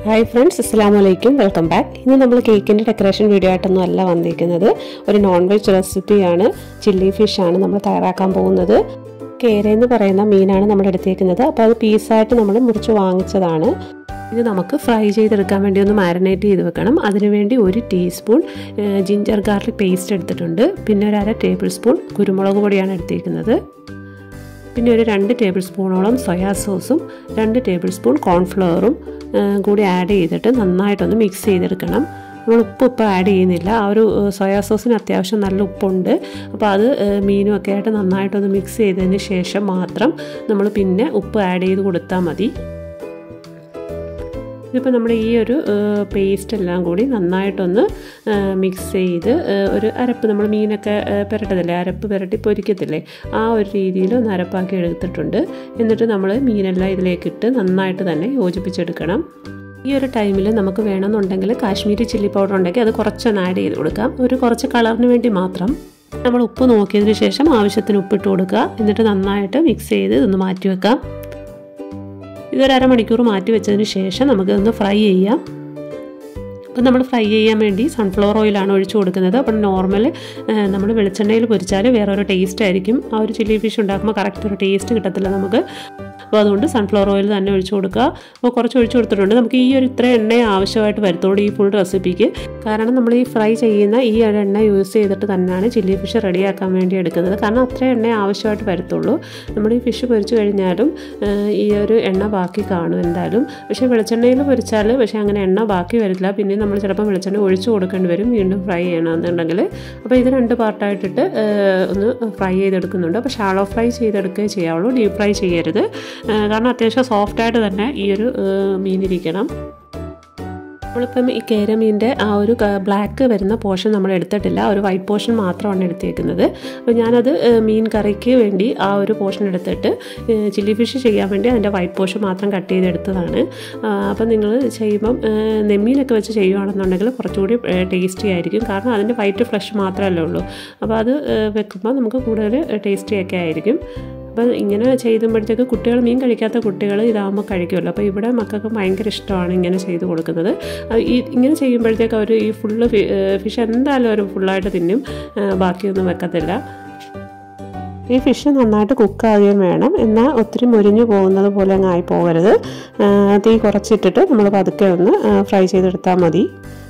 hi friends അസ്സാം വലൈക്കും welcome back ഇന്ന് നമ്മൾ കേക്കിൻ്റെ ഡെക്കറേഷൻ വീഡിയോ ആയിട്ടൊന്നും അല്ല വന്നിരിക്കുന്നത് ഒരു നോൺ വെജ് റെസിപ്പിയാണ് ചില്ലി ഫിഷാണ് നമ്മൾ തയ്യാറാക്കാൻ പോകുന്നത് കേര എന്ന് പറയുന്ന മീനാണ് നമ്മൾ എടുത്തേക്കുന്നത് അപ്പോൾ അത് പീസായിട്ട് നമ്മൾ മുറിച്ച് വാങ്ങിച്ചതാണ് ഇത് നമുക്ക് ഫ്രൈ ചെയ്തെടുക്കാൻ വേണ്ടി ഒന്ന് മാരിനേറ്റ് ചെയ്ത് വെക്കണം അതിനുവേണ്ടി ഒരു ടീസ്പൂൺ ജിഞ്ചർ ഗാർലിക് പേസ്റ്റ് എടുത്തിട്ടുണ്ട് പിന്നെ ഒരു അര ടേബിൾ സ്പൂൺ കുരുമുളക് പൊടിയാണ് എടുത്തേക്കുന്നത് പിന്നെ ഒരു രണ്ട് ടേബിൾ സ്പൂണോളം സോയാ സോസും രണ്ട് ടേബിൾ സ്പൂൺ കോൺഫ്ലവറും കൂടി ആഡ് ചെയ്തിട്ട് നന്നായിട്ടൊന്ന് മിക്സ് ചെയ്തെടുക്കണം നമ്മൾ ഉപ്പ് ഇപ്പോൾ ആഡ് ചെയ്യുന്നില്ല ആ ഒരു സോയാ സോസിന് അത്യാവശ്യം നല്ല ഉപ്പുണ്ട് അപ്പോൾ അത് മീനും ഒക്കെ ആയിട്ട് നന്നായിട്ടൊന്ന് മിക്സ് ചെയ്തതിന് ശേഷം മാത്രം നമ്മൾ പിന്നെ ഉപ്പ് ആഡ് ചെയ്ത് കൊടുത്താൽ മതി ഇതിപ്പോൾ നമ്മൾ ഈ ഒരു പേസ്റ്റ് എല്ലാം കൂടി നന്നായിട്ടൊന്ന് മിക്സ് ചെയ്ത് ഒരു അരപ്പ് നമ്മൾ മീനൊക്കെ പുരട്ടതില്ലേ അരപ്പ് പുരട്ടി പൊരിക്കത്തില്ലേ ആ ഒരു രീതിയിൽ ഒന്ന് അരപ്പാക്കി എടുത്തിട്ടുണ്ട് എന്നിട്ട് നമ്മൾ മീനെല്ലാം ഇതിലേക്ക് ഇട്ട് നന്നായിട്ട് തന്നെ യോജിപ്പിച്ചെടുക്കണം ഈ ഒരു ടൈമിൽ നമുക്ക് വേണമെന്നുണ്ടെങ്കിൽ കാശ്മീരി ചില്ലി പൗഡർ ഉണ്ടെങ്കിൽ അത് കുറച്ചൊന്ന് ആഡ് ചെയ്ത് കൊടുക്കാം ഒരു കുറച്ച് കളറിന് വേണ്ടി മാത്രം നമ്മൾ ഉപ്പ് നോക്കിയതിന് ശേഷം ആവശ്യത്തിന് ഉപ്പിട്ട് കൊടുക്കുക എന്നിട്ട് നന്നായിട്ട് മിക്സ് ചെയ്ത് ഇതൊന്ന് മാറ്റി വെക്കാം ഇതൊരു അരമണിക്കൂർ മാറ്റി വെച്ചതിന് ശേഷം നമുക്കിതൊന്ന് ഫ്രൈ ചെയ്യാം അപ്പം നമ്മൾ ഫ്രൈ ചെയ്യാൻ വേണ്ടി സൺഫ്ലവർ ഓയിലാണ് ഒഴിച്ചു കൊടുക്കുന്നത് അപ്പം നോർമൽ നമ്മൾ വെളിച്ചെണ്ണയിൽ പൊരിച്ചാൽ വേറൊരു ടേസ്റ്റ് ആയിരിക്കും ആ ഒരു ചില്ലി ഫിഷ് ഉണ്ടാക്കുമ്പോൾ കറക്റ്റ് ഒരു ടേസ്റ്റ് കിട്ടത്തില്ല നമുക്ക് അപ്പോൾ അതുകൊണ്ട് സൺഫ്ലവർ ഓയിൽ തന്നെ ഒഴിച്ചു കൊടുക്കുക അപ്പോൾ കുറച്ച് ഒഴിച്ചു കൊടുത്തിട്ടുണ്ട് നമുക്ക് ഈ ഒരു ഇത്ര എണ്ണയെ ആവശ്യമായിട്ട് വരത്തുള്ളൂ ഈ ഫുൾ റെസിപ്പിക്ക് കാരണം നമ്മൾ ഈ ഫ്രൈ ചെയ്യുന്ന ഈ ഒരു എണ്ണ യൂസ് ചെയ്തിട്ട് തന്നെയാണ് ചില്ലി ഫിഷ് റെഡിയാക്കാൻ വേണ്ടി എടുക്കുന്നത് കാരണം അത്ര എണ്ണ ആവശ്യമായിട്ട് വരത്തുള്ളൂ നമ്മൾ ഈ ഫിഷ് പൊരിച്ചു കഴിഞ്ഞാലും ഈ ഒരു എണ്ണ ബാക്കി കാണും എന്തായാലും പക്ഷേ വെളിച്ചെണ്ണയിൽ പൊരിച്ചാൽ പക്ഷേ അങ്ങനെ എണ്ണ ബാക്കി വരില്ല പിന്നെ നമ്മൾ ചിലപ്പോൾ വെളിച്ചെണ്ണ ഒഴിച്ചു കൊടുക്കേണ്ടി വരും വീണ്ടും ഫ്രൈ ചെയ്യണമെന്നുണ്ടെങ്കിൽ അപ്പോൾ ഇത് രണ്ട് പാർട്ടായിട്ടിട്ട് ഒന്ന് ഫ്രൈ ചെയ്തെടുക്കുന്നുണ്ട് അപ്പോൾ ഷാളോ ഫ്രൈ ചെയ്തെടുക്കുകയേ ചെയ്യാവുള്ളൂ ഡീപ് ഫ്രൈ ചെയ്യരുത് കാരണം അത്യാവശ്യം സോഫ്റ്റായിട്ട് തന്നെ ഈ ഒരു മീനിരിക്കണം നമ്മളിപ്പം ഈ കേരമീൻ്റെ ആ ഒരു ബ്ലാക്ക് വരുന്ന പോർഷൻ നമ്മൾ എടുത്തിട്ടില്ല ഒരു വൈറ്റ് പോർഷൻ മാത്രമാണ് എടുത്തേക്കുന്നത് അപ്പോൾ ഞാനത് മീൻ കറിക്ക് വേണ്ടി ആ ഒരു പോർഷൻ എടുത്തിട്ട് ചില്ലി ഫിഷ് ചെയ്യാൻ വേണ്ടി അതിൻ്റെ വൈറ്റ് പോർഷൻ മാത്രം കട്ട് ചെയ്തെടുത്തതാണ് അപ്പം നിങ്ങൾ ചെയ്യുമ്പം നെമ്മീനൊക്കെ വെച്ച് ചെയ്യുകയാണെന്നുണ്ടെങ്കിൽ കുറച്ചുകൂടി ടേസ്റ്റി ആയിരിക്കും കാരണം അതിൻ്റെ വൈറ്റ് ഫ്ലഷ് മാത്രമല്ലേ ഉള്ളൂ അപ്പോൾ അത് വെക്കുമ്പോൾ നമുക്ക് കൂടുതൽ ടേസ്റ്റി ഒക്കെ ആയിരിക്കും അപ്പം ഇങ്ങനെ ചെയ്യുമ്പോഴത്തേക്ക് കുട്ടികൾ മീൻ കഴിക്കാത്ത കുട്ടികൾ ഇതാകുമ്പോൾ കഴിക്കുമല്ലോ അപ്പോൾ ഇവിടെ മക്കൾക്ക് ഭയങ്കര ഇഷ്ടമാണ് ഇങ്ങനെ ചെയ്ത് കൊടുക്കുന്നത് ഈ ഇങ്ങനെ ചെയ്യുമ്പോഴത്തേക്ക് അവർ ഈ ഫുള്ള് ഫിഷ് എന്തായാലും അവർ ഫുള്ളായിട്ട് തിന്നും ബാക്കിയൊന്നും വെക്കത്തില്ല ഈ ഫിഷ് നന്നായിട്ട് കുക്കാകുകയും വേണം എന്നാൽ ഒത്തിരി മുരിഞ്ഞു പോകുന്നത് പോലെ അങ്ങ് ആയി പോകരുത് തീ കുറച്ചിട്ടിട്ട് നമ്മൾ പതുക്കെ ഒന്ന് ഫ്രൈ ചെയ്തെടുത്താൽ മതി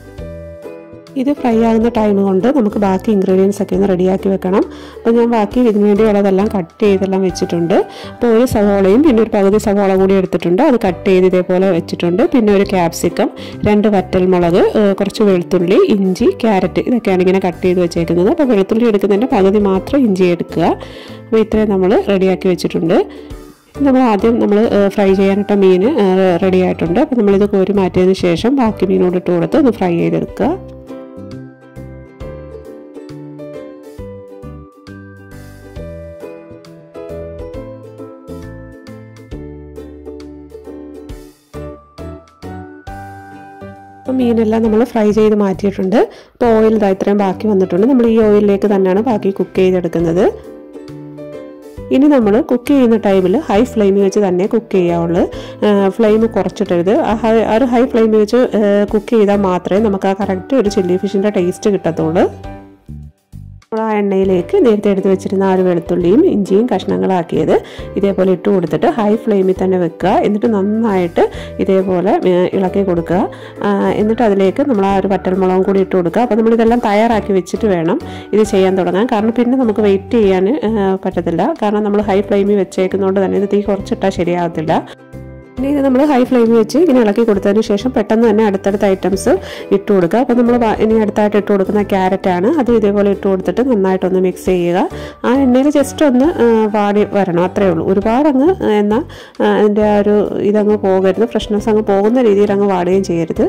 ഇത് ഫ്രൈ ആകുന്ന ടൈം കൊണ്ട് നമുക്ക് ബാക്കി ഇൻഗ്രീഡിയൻസ് ഒക്കെ ഒന്ന് റെഡിയാക്കി വെക്കണം അപ്പോൾ ഞാൻ ബാക്കി ഇതിനു വേണ്ടിയുള്ളതെല്ലാം കട്ട് ചെയ്തെല്ലാം വെച്ചിട്ടുണ്ട് അപ്പോൾ ഒരു സവോളയും പിന്നെ ഒരു പകുതി സവോള കൂടി എടുത്തിട്ടുണ്ട് അത് കട്ട് ചെയ്ത് ഇതേപോലെ വെച്ചിട്ടുണ്ട് പിന്നെ ഒരു ക്യാപ്സിക്കം രണ്ട് വറ്റൽമുളക് കുറച്ച് വെളുത്തുള്ളി ഇഞ്ചി ക്യാരറ്റ് ഇതൊക്കെയാണ് ഇങ്ങനെ കട്ട് ചെയ്ത് വെച്ചേക്കുന്നത് അപ്പോൾ വെളുത്തുള്ളി എടുക്കുന്നതിൻ്റെ പകുതി മാത്രം ഇഞ്ചി എടുക്കുക അപ്പോൾ ഇത്രയും നമ്മൾ റെഡിയാക്കി വെച്ചിട്ടുണ്ട് നമ്മൾ ആദ്യം നമ്മൾ ഫ്രൈ ചെയ്യാനിട്ട മീൻ റെഡി ആയിട്ടുണ്ട് അപ്പോൾ നമ്മളിത് കോരി മാറ്റിയതിന് ശേഷം ബാക്കി മീനോട് ഇട്ട് കൊടുത്ത് ഒന്ന് ഫ്രൈ ചെയ്തെടുക്കുക അപ്പോൾ മീനെല്ലാം നമ്മൾ ഫ്രൈ ചെയ്ത് മാറ്റിയിട്ടുണ്ട് അപ്പോൾ ഓയിൽ ഇതാ ഇത്രയും ബാക്കി വന്നിട്ടുണ്ട് നമ്മൾ ഈ ഓയിലിലേക്ക് തന്നെയാണ് ബാക്കി കുക്ക് ചെയ്തെടുക്കുന്നത് ഇനി നമ്മൾ കുക്ക് ചെയ്യുന്ന ടൈമിൽ ഹൈ ഫ്ലെയിമിൽ വെച്ച് തന്നെ കുക്ക് ചെയ്യാവുള്ളൂ ഫ്ലെയിം കുറച്ചിട്ടരുത് ആ ഹൈ ആ ഒരു ഹൈ ഫ്ലെയിമിൽ വെച്ച് കുക്ക് ചെയ്താൽ മാത്രമേ നമുക്ക് ആ കറക്റ്റ് ഒരു ചില്ലി ഫിഷിൻ്റെ ടേസ്റ്റ് കിട്ടത്തുള്ളൂ നമ്മൾ ആ എണ്ണയിലേക്ക് നേരത്തെ എടുത്ത് വെച്ചിരുന്ന ആ ഒരു വെളുത്തുള്ളിയും ഇഞ്ചിയും കഷ്ണങ്ങളാക്കിയത് ഇതേപോലെ ഇട്ട് കൊടുത്തിട്ട് ഹൈ ഫ്ലെയിമിൽ തന്നെ വെക്കുക എന്നിട്ട് നന്നായിട്ട് ഇതേപോലെ ഇളക്കി കൊടുക്കുക എന്നിട്ട് അതിലേക്ക് നമ്മൾ ആ ഒരു വറ്റൽമുളകും കൂടി ഇട്ട് കൊടുക്കുക അപ്പോൾ നമ്മളിതെല്ലാം തയ്യാറാക്കി വെച്ചിട്ട് വേണം ഇത് ചെയ്യാൻ തുടങ്ങാൻ കാരണം പിന്നെ നമുക്ക് വെയിറ്റ് ചെയ്യാൻ പറ്റത്തില്ല കാരണം നമ്മൾ ഹൈ ഫ്ലെയിമിൽ വെച്ചേക്കുന്നതുകൊണ്ട് തന്നെ ഇത് തീ കുറച്ചിട്ടാൽ ശരിയാകത്തില്ല പിന്നെ ഇത് നമ്മൾ ഹൈ ഫ്ലെയിമിൽ വെച്ച് ഇങ്ങനെ ഇളക്കി കൊടുത്തതിന് ശേഷം പെട്ടെന്ന് തന്നെ അടുത്തടുത്ത ഐറ്റംസ് ഇട്ട് കൊടുക്കുക അപ്പോൾ നമ്മൾ ഇനി അടുത്തായിട്ട് ഇട്ട് കൊടുക്കുന്ന ക്യാരറ്റാണ് അത് ഇതേപോലെ ഇട്ട് കൊടുത്തിട്ട് നന്നായിട്ടൊന്ന് മിക്സ് ചെയ്യുക ആ എണ്ണയിൽ ജസ്റ്റ് ഒന്ന് വാടി വരണം അത്രേ ഉള്ളൂ ഒരുപാട് അങ്ങ് എന്നാൽ അതിൻ്റെ ആ ഒരു ഇതങ്ങ് പോകരുത് ഫ്രഷ്നെസ് അങ്ങ് പോകുന്ന രീതിയിൽ അങ്ങ് വാടുകയും ചെയ്യരുത്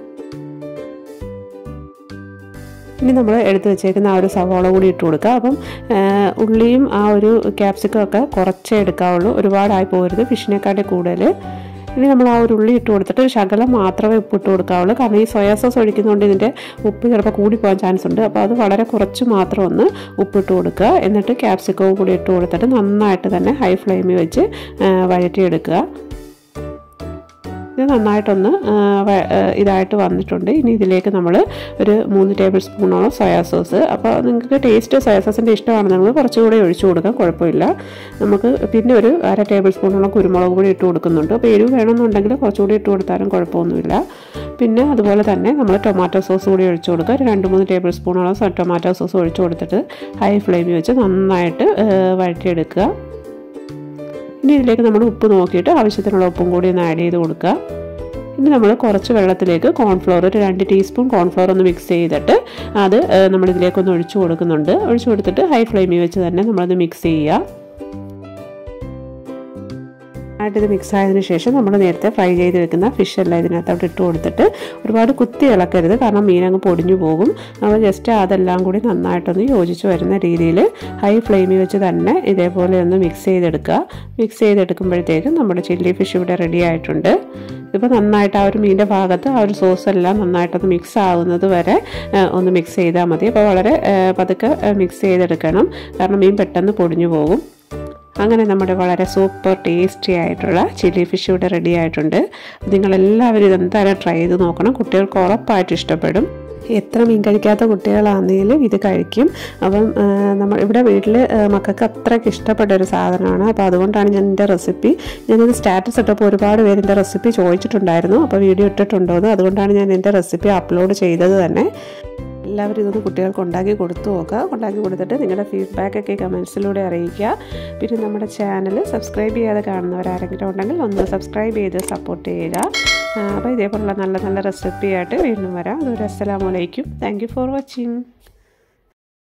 ഇനി നമ്മൾ എടുത്ത് വെച്ചേക്കുന്ന ആ ഒരു സവാള കൂടി ഇട്ട് കൊടുക്കുക അപ്പം ഉള്ളിയും ആ ഒരു ക്യാപ്സിക്കം ഒക്കെ കുറച്ചേ എടുക്കാവുള്ളൂ ഒരുപാടായി പോകരുത് ഫിഷിനെക്കാട്ടി കൂടുതൽ ഇനി നമ്മൾ ആ ഒരു ഉള്ളി ഇട്ട് കൊടുത്തിട്ട് ഒരു ശകലം മാത്രമേ ഉപ്പ് ഇട്ട് കൊടുക്കാവുള്ളൂ കാരണം ഈ സോയാ സോസ് ഒഴിക്കുന്നതുകൊണ്ട് ഇതിൻ്റെ ഉപ്പ് ചിലപ്പോൾ കൂടിപ്പോകാൻ ചാൻസ് ഉണ്ട് അപ്പോൾ അത് വളരെ കുറച്ച് മാത്രം ഒന്ന് ഉപ്പിട്ട് കൊടുക്കുക എന്നിട്ട് ക്യാപ്സിക്കവും കൂടി ഇട്ട് കൊടുത്തിട്ട് നന്നായിട്ട് തന്നെ ഹൈ ഫ്ലെയിമിൽ വെച്ച് വഴറ്റിയെടുക്കുക ഇത് നന്നായിട്ടൊന്ന് ആ, വ- ആ, ഇതായിട്ട് വന്നിട്ടുണ്ട് ഇനി ഇതിലേക്ക് നമ്മൾ ഒരു മൂന്ന് ടേബിൾ സ്പൂണോളം സോയാ സോസ് അപ്പോൾ നിങ്ങൾക്ക് ടേസ്റ്റ് സോയാ സോസിൻ്റെ ഇഷ്ടമാണെന്നുണ്ടെങ്കിൽ കുറച്ചുകൂടി ഒഴിച്ചു കൊടുക്കാം കുഴപ്പമില്ല നമുക്ക് പിന്നെ ഒരു അര ടേബിൾ സ്പൂണോളം കുരുമുളക് പൊടി ഇട്ട് കൊടുക്കുന്നുണ്ട് അപ്പോൾ എരിവ് വേണമെന്നുണ്ടെങ്കിൽ കുറച്ചുകൂടി ഇട്ട് കൊടുത്താലും കുഴപ്പമൊന്നുമില്ല പിന്നെ അതുപോലെ തന്നെ നമ്മൾ ടൊമാറ്റോ സോസ് കൂടി ഒഴിച്ചു കൊടുക്കുക ഒരു രണ്ട് മൂന്ന് ടേബിൾ സ്പൂണോളം സ- ടൊമാറ്റോ സോസ് ഒഴിച്ചു കൊടുത്തിട്ട് ഹൈ ഫ്ലെയിമിൽ വെച്ച് നന്നായിട്ട് ആ, വഴറ്റിയെടുക്കുക ഇനി ഇതിലേക്ക് നമ്മൾ ഉപ്പ് നോക്കിയിട്ട് ആവശ്യത്തിനുള്ള ഉപ്പും കൂടി ഒന്ന് ആഡ് ചെയ്ത് കൊടുക്കുക ഇനി നമ്മൾ കുറച്ച് വെള്ളത്തിലേക്ക് കോൺഫ്ലോർ ഒരു രണ്ട് ടീസ്പൂൺ കോൺഫ്ലോർ ഒന്ന് മിക്സ് ചെയ്തിട്ട് അത് ഏഹ്, നമ്മൾ ഇതിലേക്കൊന്ന് ഒഴിച്ചു കൊടുക്കുന്നുണ്ട് ഒഴിച്ചു കൊടുത്തിട്ട് ഹൈ ഫ്ലെയിമിൽ വെച്ച് തന്നെ നമ്മളത് മിക്സ് ചെയ്യുക ആയിട്ട് ഇത് മിക്സ് ആയതിനു ശേഷം നമ്മൾ നേരത്തെ ഫ്രൈ ചെയ്ത് വെക്കുന്ന ഫിഷ് എല്ലാം ഇതിനകത്തോട്ട് ഇട്ട് കൊടുത്തിട്ട് ഒരുപാട് കുത്തി ഇളക്കരുത് കാരണം മീനങ്ങ് പൊടിഞ്ഞു പോകും നമ്മൾ ജസ്റ്റ് അതെല്ലാം കൂടി നന്നായിട്ടൊന്ന് യോജിച്ച് വരുന്ന രീതിയിൽ ഹൈ ഫ്ലെയിമിൽ വെച്ച് തന്നെ ഇതേപോലെ ഒന്ന് മിക്സ് ചെയ്തെടുക്കുക മിക്സ് ചെയ്തെടുക്കുമ്പോഴത്തേക്കും നമ്മുടെ ചില്ലി ഫിഷ് ഇവിടെ റെഡി ആയിട്ടുണ്ട് ഇപ്പോൾ നന്നായിട്ട് ആ ഒരു മീനിൻ്റെ ഭാഗത്ത് ആ ഒരു സോസ് എല്ലാം നന്നായിട്ടൊന്ന് മിക്സ് ആകുന്നത് വരെ ആ, ഒന്ന് മിക്സ് ചെയ്താൽ മതി അപ്പോൾ വളരെ ആ, പതുക്കെ മിക്സ് ചെയ്തെടുക്കണം കാരണം മീൻ പെട്ടെന്ന് പൊടിഞ്ഞു പോകും അങ്ങനെ നമ്മുടെ വളരെ സൂപ്പർ ടേസ്റ്റി ആയിട്ടുള്ള ചില്ലി ഫിഷ് ഇവിടെ റെഡി ആയിട്ടുണ്ട് നിങ്ങളെല്ലാവരും ഇതെന്തായാലും ട്രൈ ചെയ്ത് നോക്കണം കുട്ടികൾക്ക് ഉറപ്പായിട്ട് ഇഷ്ടപ്പെടും എത്ര മീൻ കഴിക്കാത്ത കുട്ടികളാണെങ്കിലും ഇത് കഴിക്കും അപ്പം ആ, നമ്മൾ ഇവിടെ വീട്ടിൽ മക്കൾക്ക് അത്രയ്ക്ക് ഇഷ്ടപ്പെട്ട ഒരു സാധനമാണ് അപ്പോൾ അതുകൊണ്ടാണ് ഞാൻ എൻ്റെ റെസിപ്പി ഞാനിത് സ്റ്റാറ്റസ് ഇട്ടപ്പോൾ ഒരുപാട് പേര് എൻ്റെ റെസിപ്പി ചോദിച്ചിട്ടുണ്ടായിരുന്നു അപ്പോൾ വീഡിയോ ഇട്ടിട്ടുണ്ടോ എന്ന് അതുകൊണ്ടാണ് ഞാൻ എൻ്റെ റെസിപ്പി അപ്ലോഡ് ചെയ്തത് തന്നെ എല്ലാവരും ഇതൊന്ന് കുട്ടികൾക്ക് ഉണ്ടാക്കി കൊടുത്തു നോക്കുക ഉണ്ടാക്കി കൊടുത്തിട്ട് നിങ്ങളുടെ ഫീഡ്ബാക്കൊക്കെ കമൻസിലൂടെ അറിയിക്കുക പിന്നെ നമ്മുടെ ചാനൽ സബ്സ്ക്രൈബ് ചെയ്യാതെ കാണുന്നവരാരെങ്കിലും ഉണ്ടെങ്കിൽ ഒന്ന് സബ്സ്ക്രൈബ് ചെയ്ത് സപ്പോർട്ട് ചെയ്യുക ആ, അപ്പോൾ ഇതേപോലുള്ള നല്ല നല്ല റെസിപ്പി ആയിട്ട് വീണ്ടും വരാം അതൊരു അസ്സലാമലൈക്കും താങ്ക് യു ഫോർ വാച്ചിങ്